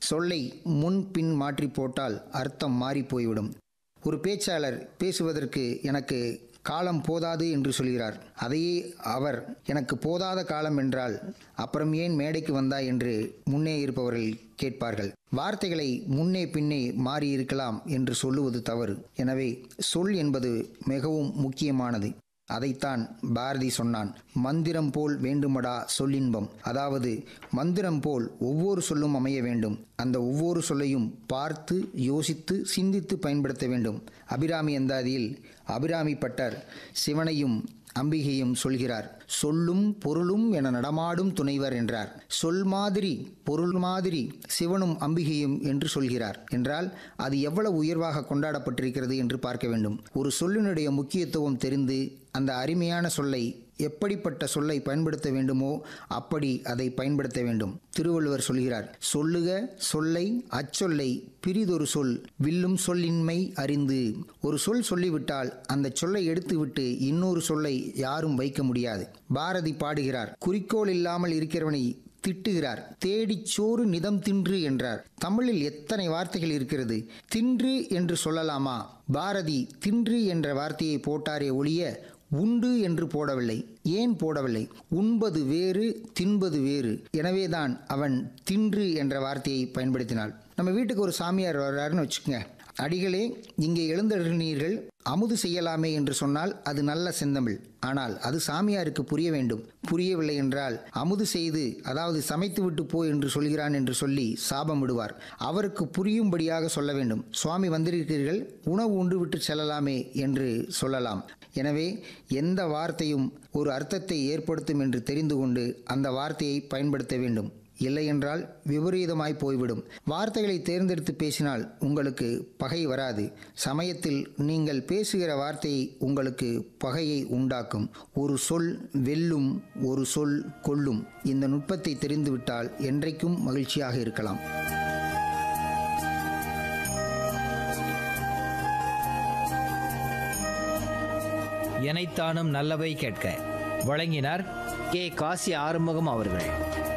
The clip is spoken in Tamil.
சொல்லை முன் பின் மாற்றி போட்டால் அர்த்தம் மாறி போய்விடும் ஒரு பேச்சாளர் பேசுவதற்கு எனக்கு காலம் போதாது என்று சொல்கிறார் அதையே அவர் எனக்கு போதாத காலம் என்றால் அப்புறம் ஏன் மேடைக்கு வந்தாய் என்று முன்னே இருப்பவர்கள் கேட்பார்கள் வார்த்தைகளை முன்னே பின்னே மாறி இருக்கலாம் என்று சொல்லுவது தவறு எனவே சொல் என்பது மிகவும் முக்கியமானது அதைத்தான் பாரதி சொன்னான் மந்திரம் போல் வேண்டுமடா சொல்லின்பம் அதாவது மந்திரம் போல் ஒவ்வொரு சொல்லும் அமைய வேண்டும் அந்த ஒவ்வொரு சொல்லையும் பார்த்து யோசித்து சிந்தித்து பயன்படுத்த வேண்டும் அபிராமி அந்தாதியில் அபிராமி பட்டர் சிவனையும் அம்பிகையும் சொல்கிறார் சொல்லும் பொருளும் என நடமாடும் துணைவர் என்றார் சொல் மாதிரி பொருள் மாதிரி சிவனும் அம்பிகையும் என்று சொல்கிறார் என்றால் அது எவ்வளவு உயர்வாக கொண்டாடப்பட்டிருக்கிறது என்று பார்க்க வேண்டும் ஒரு சொல்லினுடைய முக்கியத்துவம் தெரிந்து அந்த அருமையான சொல்லை எப்படிப்பட்ட சொல்லை பயன்படுத்த வேண்டுமோ அப்படி அதை பயன்படுத்த வேண்டும் திருவள்ளுவர் சொல்கிறார் சொல்லுக சொல்லை அச்சொல்லை பிரிதொரு சொல் வில்லும் சொல்லின்மை அறிந்து ஒரு சொல் சொல்லிவிட்டால் அந்த சொல்லை எடுத்துவிட்டு இன்னொரு சொல்லை யாரும் வைக்க முடியாது பாரதி பாடுகிறார் குறிக்கோள் இல்லாமல் இருக்கிறவனை திட்டுகிறார் தேடிச் சோறு நிதம் தின்று என்றார் தமிழில் எத்தனை வார்த்தைகள் இருக்கிறது தின்று என்று சொல்லலாமா பாரதி தின்று என்ற வார்த்தையை போட்டாரே ஒழிய உண்டு என்று போடவில்லை ஏன் போடவில்லை உண்பது வேறு தின்பது வேறு எனவேதான் அவன் தின்று என்ற வார்த்தையை பயன்படுத்தினாள் நம்ம வீட்டுக்கு ஒரு சாமியார் வர்றாருன்னு வச்சுக்கோங்க அடிகளே இங்கே எழுந்தருளீர்கள் அமுது செய்யலாமே என்று சொன்னால் அது நல்ல செந்தமிழ் ஆனால் அது சாமியாருக்கு புரிய வேண்டும் புரியவில்லை என்றால் அமுது செய்து அதாவது சமைத்து விட்டு போ என்று சொல்கிறான் என்று சொல்லி சாபம் விடுவார் அவருக்கு புரியும்படியாக சொல்ல வேண்டும் சுவாமி வந்திருக்கிறீர்கள் உணவு உண்டு விட்டு செல்லலாமே என்று சொல்லலாம் எனவே எந்த வார்த்தையும் ஒரு அர்த்தத்தை ஏற்படுத்தும் என்று தெரிந்து கொண்டு அந்த வார்த்தையை பயன்படுத்த வேண்டும் இல்லையென்றால் விபரீதமாய் போய்விடும் வார்த்தைகளை தேர்ந்தெடுத்து பேசினால் உங்களுக்கு பகை வராது சமயத்தில் நீங்கள் பேசுகிற வார்த்தையை உங்களுக்கு பகையை உண்டாக்கும் ஒரு சொல் வெல்லும் ஒரு சொல் கொல்லும் இந்த நுட்பத்தை தெரிந்துவிட்டால் என்றைக்கும் மகிழ்ச்சியாக இருக்கலாம் எனைத்தானும் நல்லவை கேட்க வழங்கினார் கே காசி ஆறுமுகம் அவர்கள்